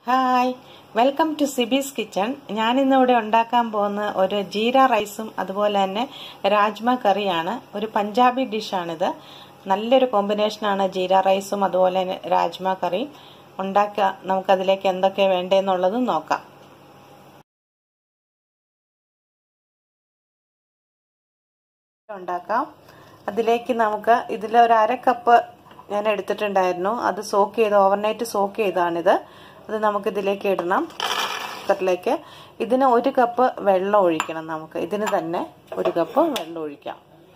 hi welcome to Sibi's kitchen ഞാനിന്നിവിടെ ഉണ്ടാക്കാൻ പോകുന്ന ഒരു ജീര റൈസും അതുപോലെ തന്നെ രാജ്മ കറിയാണ് ഒരു പഞ്ചാബി ഡിഷാണിത് നല്ലൊരു കോമ്പിനേഷനാണ് ജീര റൈസും അതുപോലെ തന്നെ രാജ്മ കറിയും ഉണ്ടാക്കുക നമുക്കതിലേക്ക് എന്തൊക്കെ വേണ്ടതെന്നുള്ളതും നോക്കാം ഉണ്ടാക്കാം അതിലേക്ക് നമുക്ക് ഇതിൽ ഒരു അര കപ്പ് ഞാൻ എടുത്തിട്ടുണ്ടായിരുന്നു അത് സോക്ക് ചെയ്ത് ഓവർനൈറ്റ് സോക്ക് ചെയ്താണിത് അത് നമുക്ക് ഇതിലേക്ക് ഇടണം കുക്കറിലേക്ക് ഇതിന് ഒരു കപ്പ് വെള്ളം ഒഴിക്കണം നമുക്ക് ഇതിന് തന്നെ ഒരു കപ്പ് വെള്ളം ഒഴിക്കാം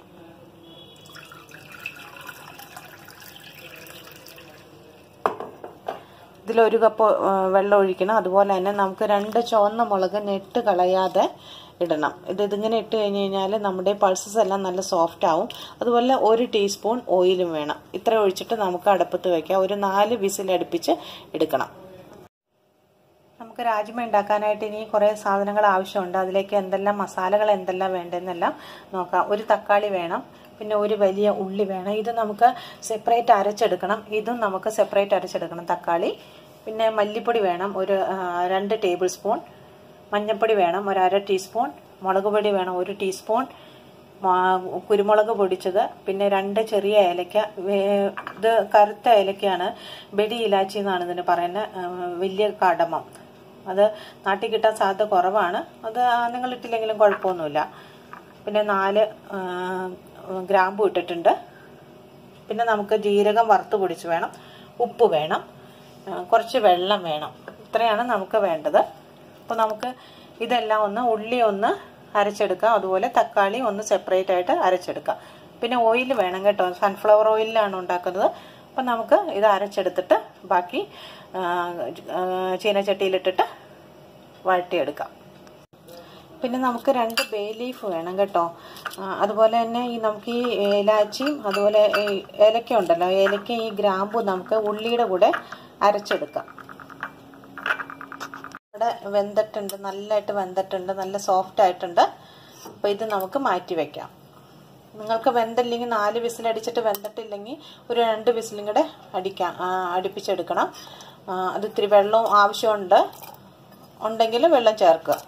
ഇതിലൊരു കപ്പ് വെള്ളം ഒഴിക്കണം അതുപോലെ തന്നെ നമുക്ക് രണ്ട് ചുവന്ന മുളക് നെട്ട് കളയാതെ ഇടണം ഇത് ഇതിങ്ങനെ ഇട്ട് കഴിഞ്ഞ് കഴിഞ്ഞാൽ നമ്മുടെ പൾസസ് എല്ലാം നല്ല സോഫ്റ്റ് ആവും അതുപോലെ ഒരു ടീസ്പൂൺ ഓയിലും വേണം ഇത്ര ഒഴിച്ചിട്ട് നമുക്ക് അടുപ്പത്ത് വയ്ക്കാം ഒരു നാല് വിസിൽ അടുപ്പിച്ച് എടുക്കണം നമുക്ക് രാജ്മ ഉണ്ടാക്കാനായിട്ട് ഇനി കുറേ സാധനങ്ങൾ ആവശ്യമുണ്ട് അതിലേക്ക് എന്തെല്ലാം മസാലകൾ എന്തെല്ലാം വേണ്ടതെന്നെല്ലാം നോക്കാം ഒരു തക്കാളി വേണം പിന്നെ ഒരു വലിയ ഉള്ളി വേണം ഇത് നമുക്ക് സെപ്പറേറ്റ് അരച്ചെടുക്കണം ഇതും നമുക്ക് സെപ്പറേറ്റ് അരച്ചെടുക്കണം തക്കാളി പിന്നെ മല്ലിപ്പൊടി വേണം ഒരു രണ്ട് ടേബിൾ സ്പൂൺ മഞ്ഞൾപ്പൊടി വേണം ഒരു അര ടീസ്പൂൺ മുളക് പൊടി വേണം ഒരു ടീസ്പൂൺ കുരുമുളക് പൊടിച്ചത് പിന്നെ രണ്ട് ചെറിയ ഏലക്ക ഇത് കറുത്ത ഏലക്കയാണ് ബെഡി ഇലാച്ചി എന്നാണ് ഇതിന് പറയുന്നത് വലിയ കടമം അത് നാട്ടിൽ കിട്ടാൻ സാധ്യത കുറവാണ് അത് നിങ്ങൾ ഇട്ടില്ലെങ്കിലും കുഴപ്പമൊന്നുമില്ല പിന്നെ നാല് ഗ്രാമ്പു ഇട്ടിട്ടുണ്ട് പിന്നെ നമുക്ക് ജീരകം വറുത്ത് പൊടിച്ച് വേണം ഉപ്പ് വേണം കുറച്ച് വെള്ളം വേണം ഇത്രയാണ് നമുക്ക് വേണ്ടത് അപ്പോൾ നമുക്ക് ഇതെല്ലാം ഒന്ന് ഉള്ളി ഒന്ന് അരച്ചെടുക്കാം അതുപോലെ തക്കാളി ഒന്ന് സെപ്പറേറ്റ് ആയിട്ട് അരച്ചെടുക്കാം പിന്നെ ഓയിൽ വേണം കേട്ടോ സൺഫ്ലവർ ഓയിലാണ് ഉണ്ടാക്കുന്നത് അപ്പം നമുക്ക് ഇത് അരച്ചെടുത്തിട്ട് ബാക്കി ചീനച്ചട്ടിയിലിട്ടിട്ട് വഴട്ടിയെടുക്കാം പിന്നെ നമുക്ക് രണ്ട് ബേ ലീഫ് വേണം കേട്ടോ അതുപോലെ തന്നെ ഈ നമുക്ക് ഈ ഏലാച്ചിയും അതുപോലെ ഏലക്ക ഉണ്ടല്ലോ ഏലക്ക ഈ ഗ്രാമ്പു നമുക്ക് ഉള്ളിയുടെ കൂടെ അരച്ചെടുക്കാം ഇവിടെ വെന്തിട്ടുണ്ട് നല്ലതായിട്ട് വെന്തിട്ടുണ്ട് നല്ല സോഫ്റ്റ് ആയിട്ടുണ്ട് അപ്പോൾ ഇത് നമുക്ക് മാറ്റി വെക്കാം നിങ്ങൾക്ക് വെന്തില്ലെങ്കിൽ നാല് വിസിലടിച്ചിട്ട് വെന്തിട്ടില്ലെങ്കിൽ ഒരു രണ്ട് വിസിലും കൂടെ അടിക്കാം അടുപ്പിച്ചെടുക്കണം അത് ഇത്തിരി വെള്ളവും ആവശ്യമുണ്ട് ഉണ്ടെങ്കിൽ വെള്ളം ചേർക്കുക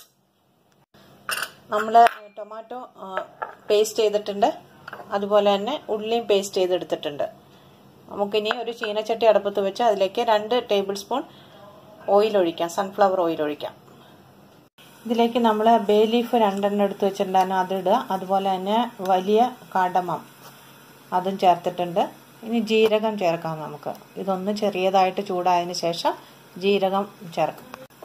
നമ്മൾ ടൊമാറ്റോ പേസ്റ്റ് ചെയ്തിട്ടുണ്ട് അതുപോലെ തന്നെ ഉള്ളിയും പേസ്റ്റ് ചെയ്തെടുത്തിട്ടുണ്ട് നമുക്കിനി ഒരു ചീനച്ചട്ടി അടുപ്പത്ത് വെച്ച് അതിലേക്ക് രണ്ട് ടേബിൾ സ്പൂൺ ഓയിൽ ഒഴിക്കാം സൺഫ്ലവർ ഓയിൽ ഒഴിക്കാം ഇതിലേക്ക് നമ്മൾ ബേ ലീഫ് രണ്ടെണ്ണം എടുത്ത് വെച്ചിട്ടുണ്ടായിരുന്നു അതിടുക അതുപോലെ തന്നെ വലിയ കാടമം അതും ചേർത്തിട്ടുണ്ട് ഇനി ജീരകം ചേർക്കാം നമുക്ക് ഇതൊന്ന് ചെറിയതായിട്ട് ചൂടായതിന് ശേഷം ജീരകം ചേർക്കാം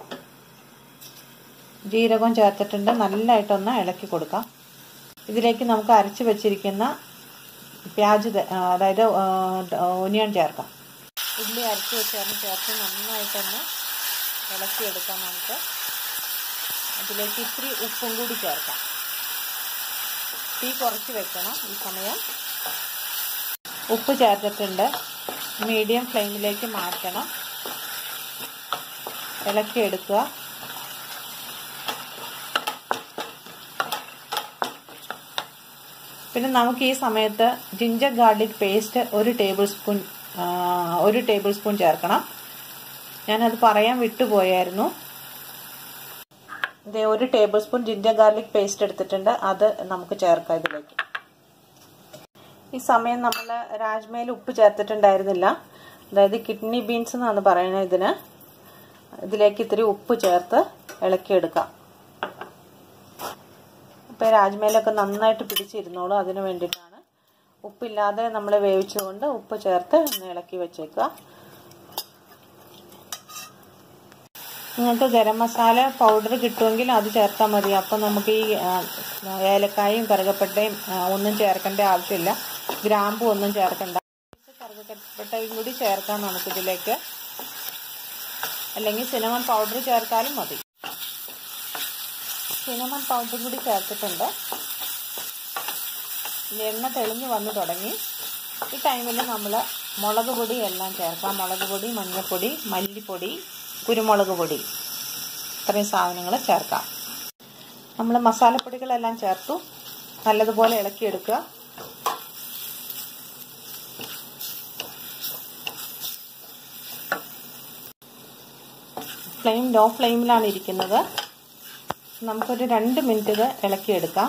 ജീരകം ചേർത്തിട്ടുണ്ട് നല്ലതായിട്ടൊന്ന് ഇളക്കി കൊടുക്കാം ഇതിലേക്ക് നമുക്ക് അരച്ച് വെച്ചിരിക്കുന്ന പ്യാജ് അതായത് ഒനിയൻ ചേർക്കാം ഉള്ളി അരച്ച് വെച്ചതിന് ചേർത്ത് നന്നായിട്ടൊന്ന് ഇളക്കിയെടുക്കാം നമുക്ക് അതിലേക്ക് ഇത്തിരി ഉപ്പും കൂടി ചേർക്കാം തീ കുറച്ച് വെക്കണം ഈ സമയം ഉപ്പ് ചേർത്തിട്ടുണ്ട് മീഡിയം ഫ്ലെയിമിലേക്ക് മാറ്റണം ഇളക്കിയെടുക്കുക പിന്നെ നമുക്ക് ഈ സമയത്ത് ജിഞ്ചർ ഗാർലിക് പേസ്റ്റ് ഒരു ടേബിൾ സ്പൂൺ ഒരു ടേബിൾ സ്പൂൺ ചേർക്കണം ഞാനത് പറയാൻ വിട്ടുപോയായിരുന്നു ഇതേ ഒരു tablespoon ginger garlic paste എടുത്തിട്ടുണ്ട് അത് നമുക്ക് ചേർക്കാം ഇതിലേക്ക് ഈ സമയം നമ്മൾ രാജ്മയിൽ ഉപ്പ് ചേർത്തിട്ടുണ്ടായിരുന്നില്ല അതായത് കിഡ്നി ബീൻസ് എന്നാണ് പറയുന്നത് ഇതിന് ഇതിലേക്ക് ഇത്തിരി ഉപ്പ് ചേർത്ത് ഇളക്കിയെടുക്കാം ഇപ്പം രാജ്മയിലൊക്കെ നന്നായിട്ട് പിടിച്ചിരുന്നോളൂ അതിന് വേണ്ടിയിട്ടാണ് ഉപ്പില്ലാതെ നമ്മൾ വേവിച്ചുകൊണ്ട് ഉപ്പ് ചേർത്ത് ഒന്ന് ഇളക്കി വെച്ചേക്കുക നിങ്ങൾക്ക് ഗരം മസാല പൗഡർ കിട്ടുമെങ്കിൽ അത് ചേർത്താൽ മതി അപ്പം നമുക്ക് ഈ ഏലക്കായും കറുകപ്പട്ടയും ഒന്നും ചേർക്കേണ്ട ആവശ്യമില്ല ഗ്രാമ്പും ഒന്നും ചേർക്കണ്ട കറുകപ്പട്ടയും കൂടി ചേർക്കാം നമുക്കിതിലേക്ക് അല്ലെങ്കിൽ സിനമൺ പൗഡർ ചേർത്താലും മതി സിനമൺ പൗഡർ കൂടി ചേർത്തിട്ടുണ്ട് എണ്ണ തെളിഞ്ഞ് വന്നു തുടങ്ങി ഈ ടൈമിൽ നമ്മൾ മുളക് പൊടി എല്ലാം ചേർക്കാം മുളക് പൊടി മഞ്ഞൾപ്പൊടി മല്ലിപ്പൊടി കുരുമുളക് പൊടി ഇത്രയും സാധനങ്ങൾ ചേർക്കാം നമ്മൾ മസാലപ്പൊടികളെല്ലാം ചേർത്തു നല്ലതുപോലെ ഇളക്കിയെടുക്കുക ഫ്ലെയിം ലോ ഫ്ലെയിമിലാണ് ഇരിക്കുന്നത് നമുക്കൊരു രണ്ട് മിനിറ്റ് ഇത് ഇളക്കിയെടുക്കാം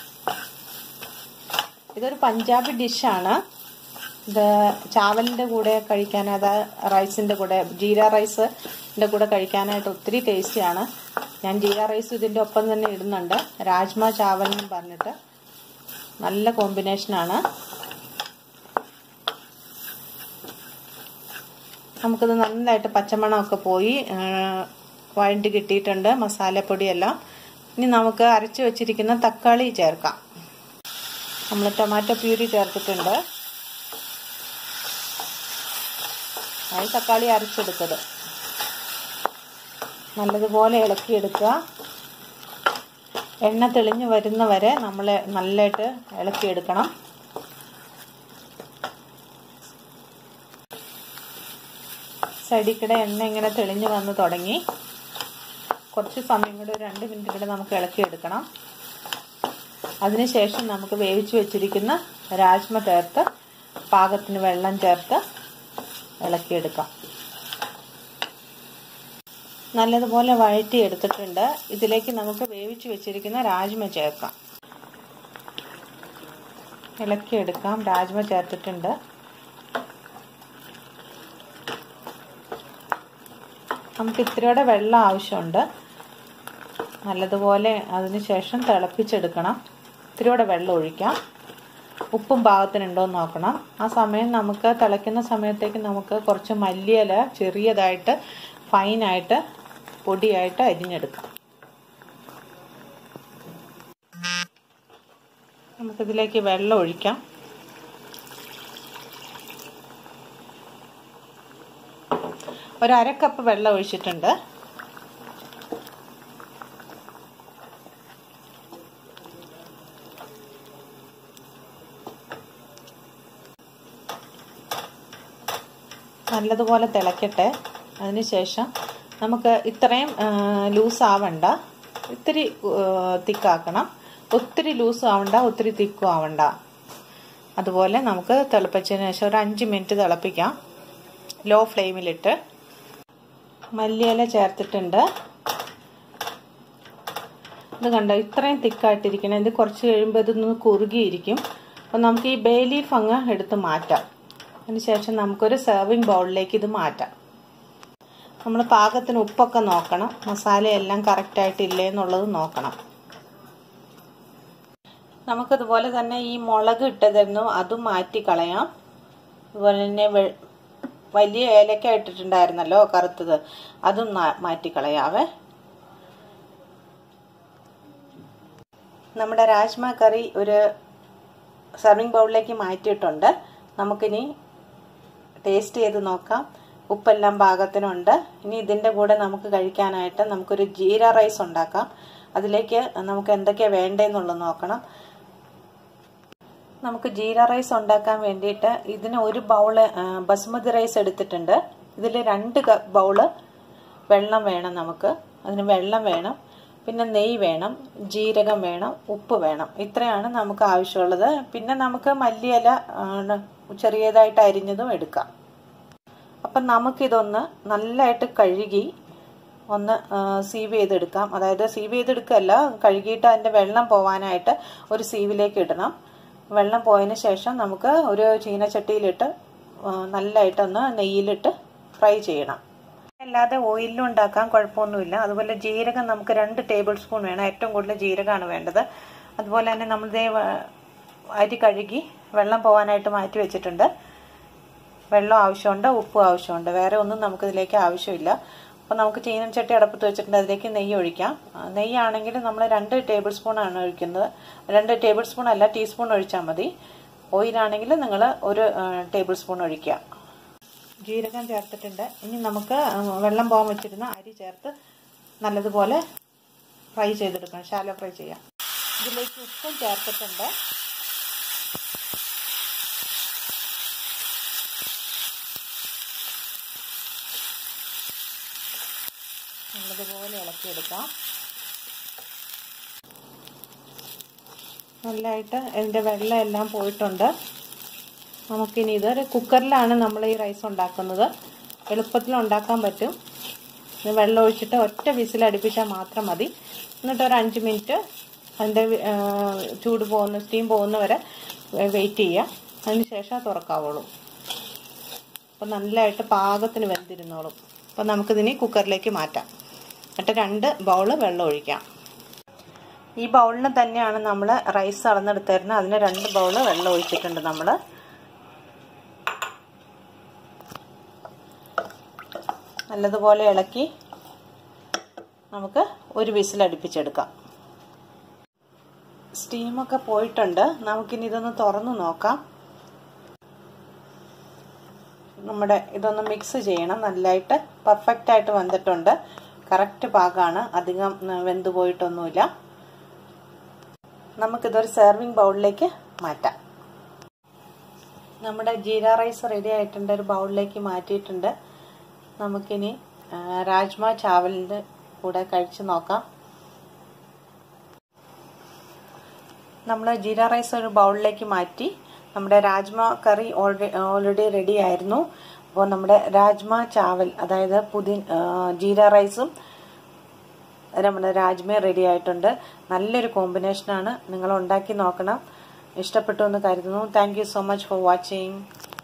ഇതൊരു പഞ്ചാബി ഡിഷാണ് ഇത് ചാവലിൻ്റെ കൂടെ കഴിക്കാൻ അത് റൈസിൻ്റെ കൂടെ ജീര റൈസിൻ്റെ കൂടെ കഴിക്കാനായിട്ട് ഒത്തിരി ടേസ്റ്റിയാണ് ഞാൻ ജീര റൈസ് ഇതിൻ്റെ ഒപ്പം തന്നെ ഇടുന്നുണ്ട് രാജ്മ ചാവൽ എന്നും പറഞ്ഞിട്ട് നല്ല കോമ്പിനേഷനാണ് നമുക്കിത് നന്നായിട്ട് പച്ചമണമൊക്കെ പോയി വഴണ്ടി കിട്ടിയിട്ടുണ്ട് മസാലപ്പൊടിയെല്ലാം ഇനി നമുക്ക് അരച്ചു വെച്ചിരിക്കുന്ന തക്കാളി ചേർക്കാം നമ്മൾ ടൊമാറ്റോ പ്യൂരി ചേർത്തിട്ടുണ്ട് അത് തക്കാളി അരച്ചെടുത്തത് നല്ലതുപോലെ ഇളക്കിയെടുക്കുക എണ്ണ തെളിഞ്ഞു വരുന്ന വരെ നമ്മൾ നല്ലതായിട്ട് ഇളക്കിയെടുക്കണം സൈഡിൽ കൂടെ എണ്ണ ഇങ്ങനെ തെളിഞ്ഞു വന്ന് തുടങ്ങി കുറച്ച് സമയം കൂടെ ഒരു രണ്ട് മിനിറ്റ് കൂടെ നമുക്ക് ഇളക്കിയെടുക്കണം അതിനുശേഷം നമുക്ക് വേവിച്ച് വെച്ചിരിക്കുന്ന രാജ്മ ചേർത്ത് പാകത്തിന് വെള്ളം ചേർത്ത് ഇളക്കിയെടുക്കാം നല്ലതുപോലെ വഴറ്റി എടുത്തിട്ടുണ്ട് ഇതിലേക്ക് നമുക്ക് വേവിച്ച് വെച്ചിരിക്കുന്ന രാജ്മ ചേർക്കാം ഇളക്കിയെടുക്കാം രാജ്മ ചേർത്തിട്ടുണ്ട് നമുക്ക് ഇത്തിരിയുടെ വെള്ളം ആവശ്യമുണ്ട് നല്ലതുപോലെ അതിനുശേഷം തിളപ്പിച്ചെടുക്കണം ഇത്തിരിയുടെ വെള്ളം ഒഴിക്കാം ഉപ്പും പാകത്തിനുണ്ടോ എന്ന് നോക്കണം ആ സമയം നമുക്ക് തിളയ്ക്കുന്ന സമയത്തേക്ക് നമുക്ക് കുറച്ച് മല്ലിയില ചെറിയതായിട്ട് ഫൈനായിട്ട് പൊടിയായിട്ട് അരിഞ്ഞെടുക്കാം നമുക്കിതിലേക്ക് വെള്ളം ഒഴിക്കാം ഒരു അര കപ്പ് വെള്ളം ഒഴിച്ചിട്ടുണ്ട് നല്ലതുപോലെ തിളക്കട്ടെ അതിനുശേഷം നമുക്ക് ഇത്രയും ലൂസ് ആവണ്ട ഇത്തിരി തിക്കാക്കണം ഒത്തിരി ലൂസ് ആവണ്ട ഒത്തിരി തിക്കും ആവണ്ട അതുപോലെ നമുക്ക് തിളപ്പിച്ചതിന് ശേഷം ഒരു അഞ്ച് മിനിറ്റ് തിളപ്പിക്കാം ലോ ഫ്ലെയിമിലിട്ട് മല്ലിയില ചേർത്തിട്ടുണ്ട് ഇത് കണ്ടോ ഇത്രയും തിക്കായിട്ടിരിക്കണം ഇത് കുറച്ച് കഴിയുമ്പോൾ ഇതൊന്ന് കുറുകിയിരിക്കും അപ്പം നമുക്ക് ഈ ബേ ലീഫ് അങ്ങ് എടുത്ത് മാറ്റാം അതിനുശേഷം നമുക്കൊരു സെർവിങ് ബൗളിലേക്ക് ഇത് മാറ്റാം നമ്മൾ പാകത്തിന് ഉപ്പൊക്കെ നോക്കണം മസാലയെല്ലാം കറക്റ്റായിട്ടില്ലേ എന്നുള്ളത് നോക്കണം നമുക്കതുപോലെ തന്നെ ഈ മുളക് ഇട്ടതായിരുന്നു അതും മാറ്റി കളയാം അതുപോലെ തന്നെ വലിയ ഏലക്ക ഇട്ടിട്ടുണ്ടായിരുന്നല്ലോ കറുത്തത് അതും മാറ്റി കളയാവേ നമ്മുടെ രാജ്മ കറി ഒരു സർവിങ് ബൗളിലേക്ക് മാറ്റിയിട്ടുണ്ട് നമുക്കിനി ടേസ്റ്റ് ചെയ്ത് നോക്കാം ഉപ്പെല്ലാം പാകത്തിനുണ്ട് ഇനി ഇതിൻ്റെ കൂടെ നമുക്ക് കഴിക്കാനായിട്ട് നമുക്കൊരു ജീര റൈസ് ഉണ്ടാക്കാം അതിലേക്ക് നമുക്ക് എന്തൊക്കെയാണ് വേണ്ടതെന്നുള്ളത് നോക്കണം നമുക്ക് ജീര റൈസ് ഉണ്ടാക്കാൻ വേണ്ടിയിട്ട് ഇതിന് ഒരു ബൗള് ബസുമതി റൈസ് എടുത്തിട്ടുണ്ട് ഇതിൽ രണ്ട് ബൗള് വെള്ളം വേണം നമുക്ക് അതിന് വെള്ളം വേണം പിന്നെ നെയ്യ് വേണം ജീരകം വേണം ഉപ്പ് വേണം ഇത്രയാണ് നമുക്ക് ആവശ്യമുള്ളത് പിന്നെ നമുക്ക് മല്ലിയില ചെറിയതായിട്ട് അരിഞ്ഞതും എടുക്കാം അപ്പം നമുക്കിതൊന്ന് നല്ലതായിട്ട് കഴുകി ഒന്ന് സീവ് ചെയ്തെടുക്കാം അതായത് സീവ് ചെയ്തെടുക്കല്ല കഴുകിയിട്ട് അതിൻ്റെ വെള്ളം പോവാനായിട്ട് ഒരു സീവിലേക്ക് ഇടണം വെള്ളം പോയതിന് ശേഷം നമുക്ക് ഒരു ചീനച്ചട്ടിയിലിട്ട് നല്ലതായിട്ടൊന്ന് നെയ്യിലിട്ട് ഫ്രൈ ചെയ്യണം അല്ലാതെ ഓയിലിലും ഉണ്ടാക്കാൻ കുഴപ്പമൊന്നുമില്ല അതുപോലെ ജീരകം നമുക്ക് രണ്ട് ടേബിൾ സ്പൂൺ വേണം ഏറ്റവും കൂടുതൽ ജീരകമാണ് വേണ്ടത് അതുപോലെ തന്നെ നമ്മൾ അരി കഴുകി വെള്ളം പോകാനായിട്ട് മാറ്റി വെച്ചിട്ടുണ്ട് വെള്ളം ആവശ്യമുണ്ട് ഉപ്പും ആവശ്യമുണ്ട് വേറെ ഒന്നും നമുക്കിതിലേക്ക് ആവശ്യമില്ല അപ്പോൾ നമുക്ക് ചീനച്ചട്ടി അടപ്പത്ത് വെച്ചിട്ടുണ്ട് അതിലേക്ക് നെയ്യ് ഒഴിക്കാം നെയ്യാണെങ്കിൽ നമ്മൾ രണ്ട് ടേബിൾ സ്പൂൺ ആണ് ഒഴിക്കുന്നത് രണ്ട് ടേബിൾ സ്പൂൺ അല്ല ടീസ്പൂൺ ഒഴിച്ചാൽ മതി ഓയിലാണെങ്കിൽ നിങ്ങൾ ഒരു ടേബിൾ സ്പൂൺ ഒഴിക്കുക ജീരകം ചേർത്തിട്ടുണ്ട് ഇനി നമുക്ക് വെള്ളം പോകാൻ വെച്ചിരുന്ന അരി ചേർത്ത് നല്ലതുപോലെ ഫ്രൈ ചെയ്തെടുക്കണം ശാലോ ഫ്രൈ ചെയ്യാം ഇതിലേക്ക് ഉപ്പും ചേർത്തിട്ടുണ്ട് നല്ലതുപോലെ ഇളക്കിയെടുക്കാം നല്ലതായിട്ട് ഇതിൻ്റെ വെള്ളം എല്ലാം പോയിട്ടുണ്ട് നമുക്കിനി ഇതൊരു കുക്കറിലാണ് നമ്മൾ ഈ റൈസ് ഉണ്ടാക്കുന്നത് എളുപ്പത്തിൽ ഉണ്ടാക്കാൻ പറ്റും ഇത് വെള്ളം ഒഴിച്ചിട്ട് ഒറ്റ വിസിൽ അടുപ്പിച്ചാൽ മാത്രം മതി എന്നിട്ട് ഒരു അഞ്ച് മിനിറ്റ് അതിൻ്റെ ചൂട് പോകുന്ന സ്റ്റീം പോകുന്നവരെ വെയിറ്റ് ചെയ്യുക അതിന് ശേഷം തുറക്കാവുള്ളൂ അപ്പം നല്ലതായിട്ട് പാകത്തിന് വെന്തിരുന്നോളും അപ്പം നമുക്കിതിനി കുക്കറിലേക്ക് മാറ്റാം എന്നിട്ട് രണ്ട് ബൗള് വെള്ളം ഒഴിക്കാം ഈ ബൗളിന് തന്നെയാണ് നമ്മൾ റൈസ് അളന്നെടുത്ത് തരുന്നത് അതിന് രണ്ട് ബൗള് വെള്ളം ഒഴിച്ചിട്ടുണ്ട് നമ്മൾ നല്ലതുപോലെ ഇളക്കി നമുക്ക് ഒരു വിസിൽ അടുപ്പിച്ചെടുക്കാം സ്റ്റീമൊക്കെ പോയിട്ടുണ്ട് നമുക്കിനി ഇതൊന്ന് തുറന്നു നോക്കാം നമ്മുടെ ഇതൊന്ന് മിക്സ് ചെയ്യണം നല്ലതായിട്ട് പെർഫെക്റ്റ് ആയിട്ട് വന്നിട്ടുണ്ട് കറക്റ്റ് പാകമാണ് അധികം വെന്ത് പോയിട്ടൊന്നുമില്ല നമുക്കിതൊരു സെർവിങ് ബൗളിലേക്ക് മാറ്റാം നമ്മുടെ ജീര റൈസ് റെഡി ആയിട്ടുണ്ട് ഒരു ബൗളിലേക്ക് മാറ്റിയിട്ടുണ്ട് നമുക്കിനി രാജ്മ ചാവലിൻ്റെ കൂടെ കഴിച്ചു നോക്കാം നമ്മൾ ജീര റൈസ് ഒരു ബൗളിലേക്ക് മാറ്റി നമ്മുടെ rajma curry already already ready ആയിരുന്നു അപ്പോൾ നമ്മുടെ രാജ്മ ചാവൽ അതായത് പുതിൻ ജീര റൈസും നമ്മുടെ രാജ്മ റെഡി ആയിട്ടുണ്ട് നല്ലൊരു കോമ്പിനേഷനാണ് നിങ്ങൾ ഉണ്ടാക്കി നോക്കണം ഇഷ്ടപ്പെട്ടു എന്ന് കരുതുന്നു thank you so much for watching